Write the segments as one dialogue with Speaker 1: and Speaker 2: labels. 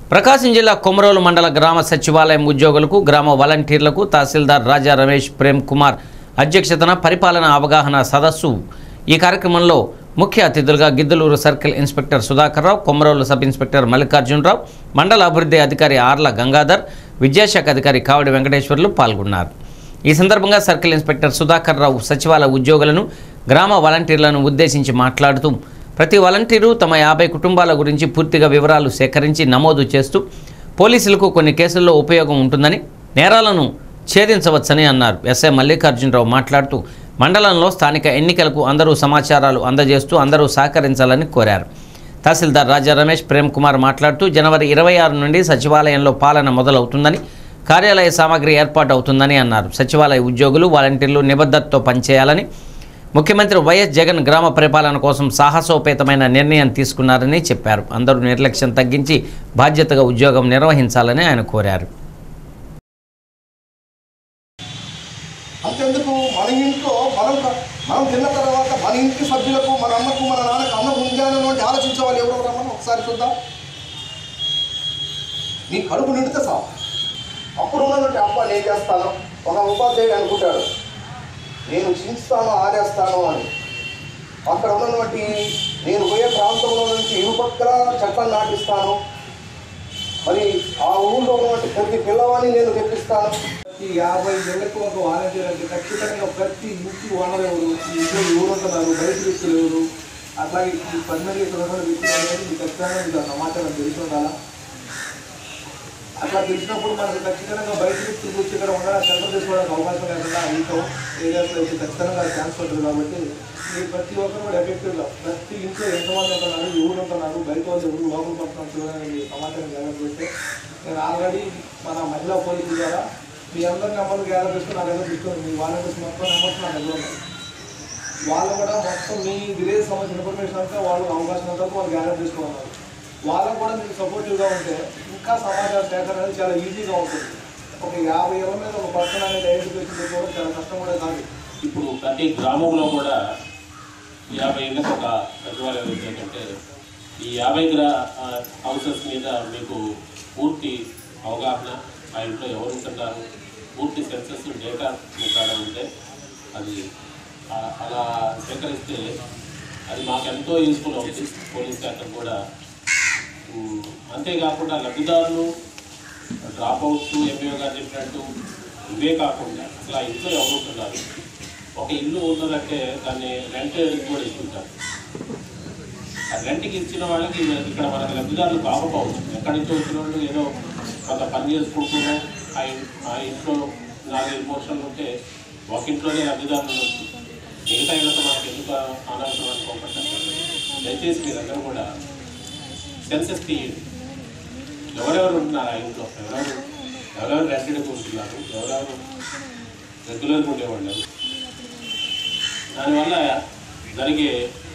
Speaker 1: ప్రకాశం జిల్లా కొమరోలు మండల గ్రామ సచివాలయం ఉద్యోగులకు గ్రామ వాలంటీర్లకు తహసీల్దార్ రాజా రమేష్ ప్రేమ్ కుమార్ అధ్యక్షతన పరిపాలన అవగాహన సదస్సు ఈ కార్యక్రమంలో ముఖ్య అతిథులుగా Giddalur circle inspector Sudhakar Rao Komarolu sub inspector Mallikarjunarao మండల అభివృద్ధి అధికారి ఆర్ల గంగాధర్ విద్యాశాఖ అధికారి కావడి వెంకటేశ్వర్లు పాల్గొన్నారు ఈ సందర్భంగా సర్కిల్ ఇన్స్పెక్టర్ సుధాకర్ రావు సచివాలయ ఉద్యోగులను గ్రామ వాలంటీర్లను ఉద్దేశించి మాట్లాడుతూ ప్రతి వాలంటీరు తమ యాభై కుటుంబాల గురించి పూర్తిగా వివరాలు సేకరించి నమోదు చేస్తూ పోలీసులకు కొన్ని కేసుల్లో ఉపయోగం ఉంటుందని నేరాలను ఛేదించవచ్చని అన్నారు ఎస్ఐ మల్లికార్జునరావు మాట్లాడుతూ మండలంలో స్థానిక ఎన్నికలకు అందరూ సమాచారాలు అందజేస్తూ అందరూ సహకరించాలని కోరారు తహసీల్దార్ రాజా రమేష్ ప్రేమ్ కుమార్ మాట్లాడుతూ జనవరి ఇరవై ఆరు నుండి సచివాలయంలో పాలన మొదలవుతుందని కార్యాలయ సామాగ్రి ఏర్పాటు అవుతుందని అన్నారు సచివాలయ ఉద్యోగులు వాలంటీర్లు నిబద్ధతతో పనిచేయాలని ముఖ్యమంత్రి వైఎస్ జగన్ గ్రామ పరిపాలన కోసం సాహసోపేతమైన నిర్ణయం తీసుకున్నారని చెప్పారు అందరూ నిర్లక్ష్యం తగ్గించి బాధ్యతగా ఉద్యోగం నిర్వహించాలని ఆయన కోరారు
Speaker 2: అంతెందుకు మన ఇంట్లో మనం మనం తిన్న తర్వాత మన ఇంటి సభ్యులకు మన అమ్మకు మన నాన్నకు అన్నం ఉందానటువంటి ఆలోచించవాలి ఎవరో రమ్మని ఒకసారి చూద్దాం నీ కడుపు నిండితే సా అప్పుడు ఉన్నటువంటి అప్ప నేను చేస్తాను ఒక ఉపాధ్యాయుడు అనుకుంటాడు నేను చించుతాను ఆరేస్తాను అని అక్కడ ఉన్నటువంటి నేను పోయే ప్రాంతంలో నుంచి ఇరుపక్కల చెట్లను నాటిస్తాను మరి ఆ ఊళ్ళో ఉన్నటువంటి ప్రతి పిల్లవాడిని నేను తెప్పిస్తాను
Speaker 3: ఈ యాభై ఏళ్ళకు ఒక వాలంటీర్ అంటే ఖచ్చితంగా ప్రతి ఇంటి ఓనర్ ఎవరు ఈ ఇంట్లో ఎవరు ఉంటున్నారు బయట వ్యక్తులు ఎవరు అట్లాగే ఈ పది మంది ఇక్కడ ఉన్న వ్యక్తులు అనేది మీకు ఖచ్చితంగా మీకు ఆ సమాచారం తెలిసి ఉండాలా అట్లా తెలిసినప్పుడు మనకు ఖచ్చితంగా బయట వ్యక్తులు వచ్చి ఇక్కడ ఉండడం సెంటర్ చేసుకోవడానికి అవకాశం లేకుండా ఇంట్లో ఏరియాస్లో అయితే ఖచ్చితంగా ఛాన్స్ ఉంటుంది కాబట్టి మీరు ప్రతి ఒక్కరు కూడా ఎఫెక్టివ్గా ప్రతి ఇంట్లో ఎంతమంది ఉంటున్నారు ఎవరు ఉంటున్నారు బయట వాళ్ళు ఎవరు లోపల పడుతున్నారు చూడాలని మీకు సమాచారం జరగకపోతే నేను ఆల్రెడీ మన మహిళా పోలీసుల ద్వారా మీ అందరి నెంబర్లు గ్యాదర్ చేసుకుని నా దగ్గర తీసుకొని మీ వాలంటీర్స్ మొత్తం నెంబర్స్ నా దగ్గర ఉన్నాయి వాళ్ళు కూడా మొత్తం మీ విలేజ్ సంబంధించిన ఇన్ఫర్మేషన్ అంతా వాళ్ళు అవకాశం అంతా వాళ్ళు గ్యాదర్ చేసుకున్నారు వాళ్ళకు కూడా మీకు సపోర్టివ్గా ఉంటే ఇంకా సమాచార సేకరణ అనేది చాలా ఈజీగా ఉంటుంది ఒక యాభై ఏళ్ళ మీద ఒక పర్సన్ అనేది ఐడెంటిఫికేషన్ చేసుకోవడం చాలా కష్టం కూడా కాదు
Speaker 4: ఇప్పుడు ప్రతి గ్రామంలో కూడా యాభై ఇళ్ళకి ఒక సచివాలయం ఏంటంటే ఈ యాభై గ్రా ఆ, హౌసెస్ మీద మీకు పూర్తి అవగాహన ఆ ఇంట్లో ఎవరు ఉంటున్నారు పూర్తి సెన్సెస్ డేటా మీ కాడ ఉంటే అది ఆ- అలా సేకరిస్తే అది మాకు ఎంతో యూస్ఫుల్ అవుతుంది పోలీస్ శాఖ కూడా ఉమ్, అంతేకాకుండా లబ్ధిదారులు డ్రాప్ అవుట్స్ ఎంపీఓ గారు చెప్పినట్టు ఇవే కాకుండా అసలు ఆ ఇంట్లో ఎవరు ఉంటున్నారు ఒక ఇల్లు ఉన్నదంటే దాన్ని రెంట్ కూడా ఇస్తుంటారు ఆ రెంట్కి ఇచ్చిన వాళ్ళకి ఇక్కడ మనకి లబ్ధిదారులు కాకపోవచ్చు ఎక్కడి నుంచో వచ్చిన వాళ్ళు ఏదో కొంత పని చేసుకుంటూనే ఆ ఇన్- ఆ ఇంట్లో నాలుగైదు పోర్షన్లు ఉంటే ఒక ఇంట్లోనే లబ్ధిదారులు ఉండొచ్చు మిగతా ఇళ్ళతో మనకి ఎందుకు అనవసరం అనుకోకుండా దయచేసి మీరందరూ కూడా సెన్సెస్ తీయండి ఎవరెవరు ఉంటున్నారు ఆ ఇంట్లో ఎవరెవరు ఎవరెవరు రెంటెడ్గా ఉంటున్నారు ఎవరెవరు రెగ్యులర్గా ఉండేవాళ్ళు దానివల్ల జరిగే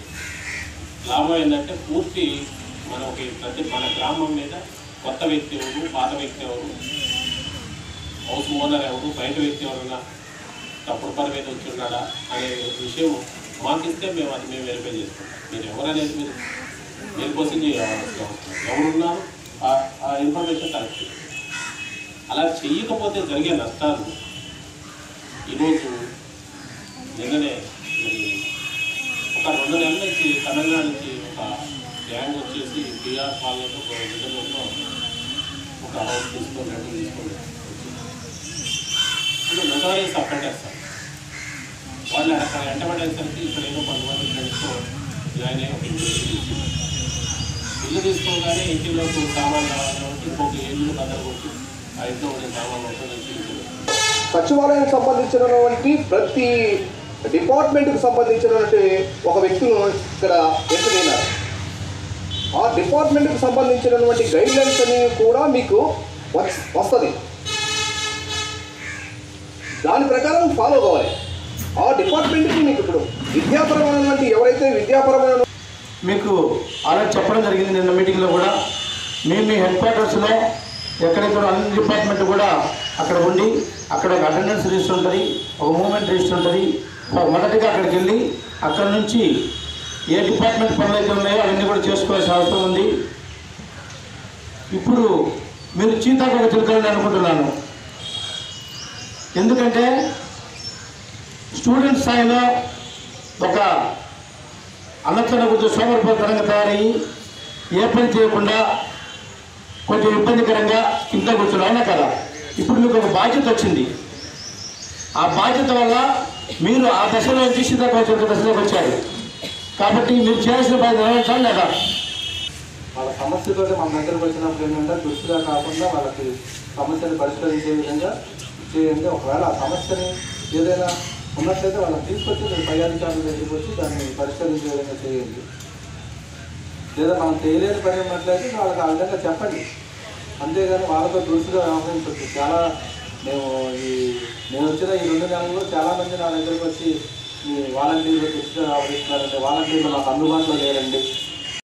Speaker 4: లాభం ఏంటంటే పూర్తి మనకి ప్రతి మన గ్రామం మీద కొత్త వ్యక్తి ఎవరు పాత వ్యక్తి ఎవరు హౌస్ ఓనర్ ఎవరు బయట వ్యక్తి ఎవరన్నా తప్పుడు పని మీద వచ్చి ఉన్నాడా అనే విషయం మాకు ఇస్తే మేము అది మేము వెరిఫై చేసుకుంటాం మీరు ఎవరనేది మీరు మీరు క్వశ్చన్ చేయాల్సిన అవసరం లేదు. ఎవరున్నారు ఆ- ఆ ఇన్ఫర్మేషన్ కరెక్ట్ చేయండి. అలా చెయ్యకపోతే జరిగే నష్టాలు ఈరోజు నిన్ననే మరి ఒక రెండు నెలల నుంచి తమిళనాడు నుంచి ఒక గ్యాంగ్ వచ్చేసి బీఆర్ పాలనలో ఒక విధంలో ఒక హౌస్ తీసుకొని రెండు తీసుకొని అంటే నోటరీస్ అఫెండర్స్ వాళ్ళు అక్కడ ఎంటబడేసరికి ఇక్కడ ఏదో కొంతమంది ఫ్రెండ్స్తో జాయిన్ అయ్యి ఒక ఇల్లు తీసుకు ఇల్లు తీసుకోగానే ఇంటిలోకి సామాన్లు కావాలి కాబట్టి ఇంకొక ఇల్లు కథలు కొట్టి ఆ ఇంట్లో ఉండే సామాన్లు మొత్తం నుంచి ఇంటిలో
Speaker 2: సచివాలయం సంబంధించినటువంటి ప్రతి డిపార్ట్మెంట్కి సంబంధించినటువంటి ఒక వ్యక్తులు ఇక్కడ ఎంపికైనారు ఆ డిపార్ట్మెంట్కి సంబంధించినటువంటి గైడ్లైన్స్ అనేవి కూడా మీకు వస్- వస్తుంది దాని ప్రకారం ఫాలో కావాలి ఆ డిపార్ట్మెంట్కి మీకు ఇప్పుడు విద్యాపరమైనటువంటి ఎవరైతే విద్యాపరమైన
Speaker 3: మీకు ఆల్రెడీ చెప్పడం జరిగింది నిన్న మీటింగ్లో కూడా మేము మీ హెడ్ క్వార్టర్స్లో ఎక్కడెక్కడ అన్ని డిపార్ట్మెంట్ కూడా అక్కడ ఉండి అక్కడ ఒక అటెండెన్స్ రిజిస్టర్ ఉంటుంది ఒక మూమెంట్ రిజిస్టర్ ఉంటుంది మొదటిగా అక్కడికి వెళ్ళి అక్కడ నుంచి ఏ డిపార్ట్మెంట్ పనులు అయితే ఉన్నాయో అవన్నీ కూడా చేసుకోవాల్సిన అవసరం ఉంది ఇప్పుడు మీరు చీతాకొక చిలుకలని అనుకుంటున్నాను ఎందుకంటే స్టూడెంట్ స్థాయిలో ఒక అన్నతన కొంచెం సోమరిపోతనంగా తయారయ్యి ఏ పని చేయకుండా కొంచెం ఇబ్బందికరంగా ఇంట్లో కూర్చొని అవునా కదా ఇప్పుడు మీకు ఒక బాధ్యత వచ్చింది ఆ బాధ్యత వల్ల మీరు ఆ దశలో నుంచి సీతాకోచక దశలోకి వచ్చారు కాబట్టి మీరు చేయాల్సిన బాధ్యత నెరవేర్చాలి లేదా
Speaker 5: వాళ్ళ సమస్యతో మన దగ్గరకు వచ్చినప్పుడు ఏంటంటే దృష్టిగా కాకుండా వాళ్ళకి సమస్యను పరిష్కరించే విధంగా చేయండి ఒకవేళ ఆ సమస్యని ఏదైనా ఉన్నట్లయితే వాళ్ళని తీసుకొచ్చి మీరు పై అధికారుల దగ్గరికి వచ్చి దాన్ని పరిష్కరించే విధంగా చేయండి లేదా మనం చేయలేని పని ఉన్నట్లయితే వాళ్ళకి ఆ విధంగా చెప్పండి అంతేగాని వాళ్ళతో దురుసుగా వ్యవహరించవచ్చు చాలా మేము ఈ నేను వచ్చిన ఈ రెండు నెలల్లో చాలామంది నా దగ్గరకు వచ్చి ఈ వాలంటీర్లు దురుసుగా వ్యవహరిస్తున్నారండి వాలంటీర్లు మాకు అందుబాటులో లేరండి